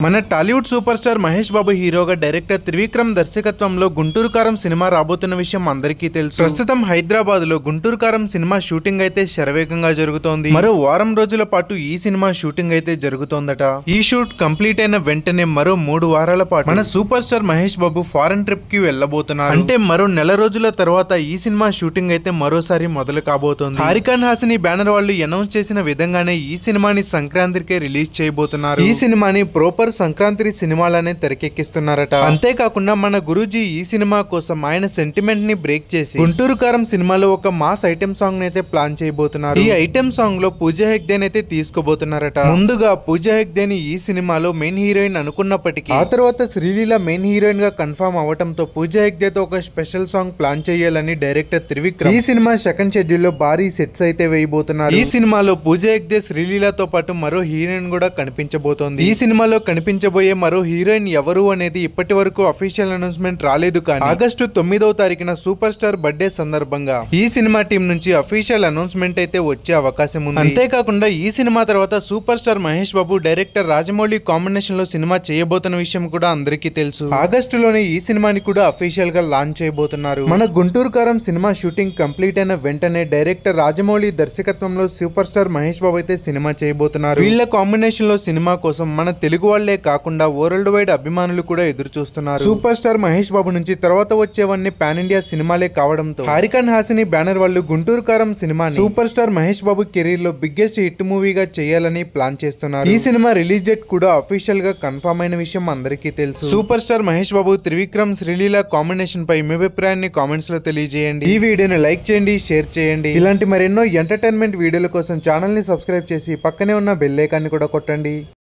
మన Tollywood super star Mahesh Babu హీరోగా director Trivikram దర్శకత్వంలో గుంటూరు కారం సినిమా రాబోతున్న విషయం అందరికీ తెలుసు ప్రస్తుతం హైదరాబాద్ లో గుంటూరు కారం సినిమా షూటింగ్ అయితే శరవేగంగా జరుగుతోంది మరో వారం రోజుల పాటు ఈ సినిమా షూటింగ్ అయితే జరుగుతోందట ఈ షూట్ కంప్లీట్ అయిన వెంటనే మరో మూడు వారాల పాటు మన super star Mahesh Babu foreign trip కి వెళ్ళబోతున్నారు అంటే మరో నెల రోజుల తర్వాత ఈ సినిమా షూటింగ్ అయితే మరోసారి మొదలు కాబోతోంది హారికాన్ హాసిని బ్యానర్ వాళ్ళు అనౌన్స్ చేసిన విధంగానే ఈ సినిమాని సంక్రాంతికే రిలీజ్ చేయబోతున్నారు ఈ సినిమాని ప్రోపర్ సంక్రాంతి సినిమాలనే తెరకెక్కిస్తున్నారట అంతేకాకుండా మన గురూజీ ఈ సినిమా కోసం ఆయన సెంటిమెంట్ ని బ్రేక్ చేసి గుంటూరు కారం సినిమాలో ఒక మాస్ ఐటెం సాంగ్ అయితే ప్లాన్ చేయబోతున్నారు ఈ ఐటెం సాంగ్ లో పూజ హెగ్దేన్ అయితే తీసుకోబోతున్నారట ముందుగా పూజ హెగ్దేని ఈ సినిమాలో మెయిన్ హీరోయిన్ అనుకున్నప్పటికీ ఆ తర్వాత శ్రీలీల మెయిన్ హీరోయిన్ గా కన్ఫర్మ్ అవటంతో పూజ హెగ్దేతో ఒక స్పెషల్ సాంగ్ ప్లాన్ చేయాలని డైరెక్టర్ త్రివిక్రమ్ ఈ సినిమా సెకండ్ షెడ్యూల్ లో భారీ సెట్స్ అయితే వేయబోతున్నారు ఈ సినిమాలో పూజ హెగ్దే శ్రీలీలతో పాటు మరో హీరోయిన్ కూడా కనిపించబోతోంది ఈ సినిమాలో కనిపించబోయే మరో హీరోయిన్ ఎవరు అనేది ఇప్పటి వరకు అఫీషియల్ అనౌన్స్మెంట్ రాలేదు కానీ ఆగస్టు తొమ్మిదవ తారీఖున సూపర్ స్టార్ బర్త్డే సందర్భంగా ఈ సినిమా టీం నుంచి అఫీషియల్ అనౌన్స్మెంట్ అయితే వచ్చే అవకాశం ఉంది అంతేకాకుండా ఈ సినిమా తర్వాత super star Mahesh Babu director Rajamouli combination లో సినిమా చేయబోతున్న విషయం కూడా అందరికీ తెలుసు ఆగస్టులోనే ఈ సినిమాని కూడా అఫీషియల్ గా లాంచ్ చేయబోతున్నారు మన Guntur Kaaram cinema shooting complete అయిన వెంటనే డైరెక్టర్ రాజమౌళి దర్శకత్వంలో సూపర్ స్టార్ మహేష్ బాబు అయితే సినిమా చేయబోతున్నారు వీళ్ళ కాంబినేషన్ లో సినిమా కోసం మన తెలుగు వాళ్లే కాకుండా వరల్డ్ వైడ్ అభిమానులు కూడా ఎదురు చూస్తున్నారు సూపర్ స్టార్ మహేష్ బాబు నుంచి తర్వాత వచ్చేవన్నీ పాన్ ఇండియా సినిమాలే కావడంతో హారికన్ హాసిని బ్యానర్ వాళ్ళు Guntur Kaaram cinema super star Mahesh Babu career లో బిగ్గెస్ట్ హిట్ మూవీగా చేయాలని ప్లాన్ చేస్తున్నారు ఈ సినిమా రిలీజ్ డేట్ కూడా అఫీషియల్ గా కన్ఫర్మ్ అయిన విషయం అందరికీ తెలుసు super star Mahesh Babu Trivikram Sreeleela combination పై మీ అభిప్రాయాన్ని కామెంట్స్ లో తెలియజేయండి ఈ వీడియోని లైక్ చేయండి షేర్ చేయండి ఇలాంటి మరెన్నో ఎంటర్టైన్మెంట్ వీడియోల కోసం ఛానల్ ని సబ్స్క్రైబ్ చేసి పక్కనే ఉన్న బెల్ ఐకాన్ని కూడా కొట్టండి